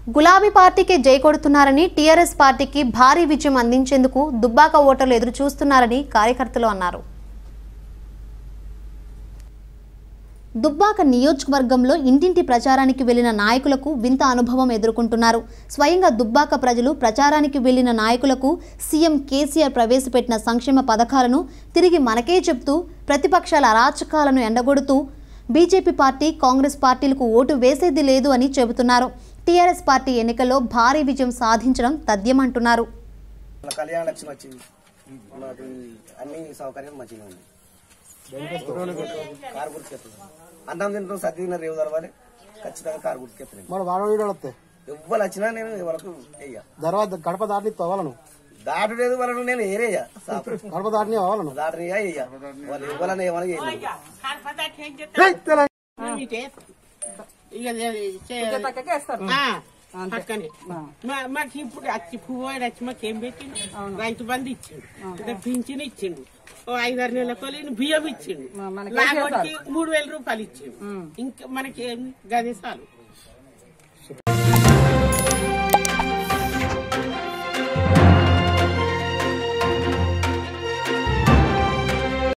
గులాబీ పార్టీకి జై కొడుతున్నారని టీఆర్ఎస్ పార్టీకి భారీ విజయం అందించేందుకు దుబ్బాక ఓటర్లు ఎదురు చూస్తున్నారని కార్యకర్తలు అన్నారు దుబ్బాక నియోజకవర్గంలో ఇంటింటి ప్రచారానికి వెళ్లిన నాయకులకు వింత అనుభవం ఎదుర్కొంటున్నారు స్వయంగా దుబ్బాక ప్రజలు ప్రచారానికి వెళ్లిన నాయకులకు సీఎం కేసీఆర్ ప్రవేశపెట్టిన సంక్షేమ పథకాలను తిరిగి మనకే చెప్తూ ప్రతిపక్షాల అరాచకాలను ఎండగొడుతూ బీజేపీ పార్టీ కాంగ్రెస్ పార్టీలకు ఓటు వేసేది లేదు అని చెబుతున్నారు టీఆర్ఎస్ పార్టీ ఎన్నికల్లో భారీ విజయం సాధించడం తథ్యమంటున్నారు మన కళ్యాణ లక్ష్మి వచ్చింది మనకు అన్ని సౌకర్యం మంచిగా ఉంది కారు గుర్తుకెత్తుంది అన్నం తింటాం సర్ది తిన్న రేవు తలవాలి ఖచ్చితంగా కారు గుర్తుకెత్తుంది మరి వాడు వీడు వస్తే ఎవ్వరు వచ్చినా నేను వరకు వెయ్య తర్వాత గడప దాటి అవ్వాలను దాటు లేదు వాళ్ళను నేను ఏరేయ గడప దాటిని అవ్వాలను దాటని వెయ్య వాళ్ళు ఇవ్వాలని ఏమని చేయలేదు పక్కనే మా- మాకు ఇప్పుడు వచ్చి పువ్వు వచ్చి మాకు ఏం పెట్టిండు రైతు బంధు ఇచ్చిండు ఇంకా పింఛన్ ఇచ్చిండు ఓ ఐదారు నెలల కొలిని బియ్యం ఇచ్చిండు లాగోడికి మూడు వేల రూపాయలు ఇచ్చిండు ఇంకా మనకి ఏం గదే చాలు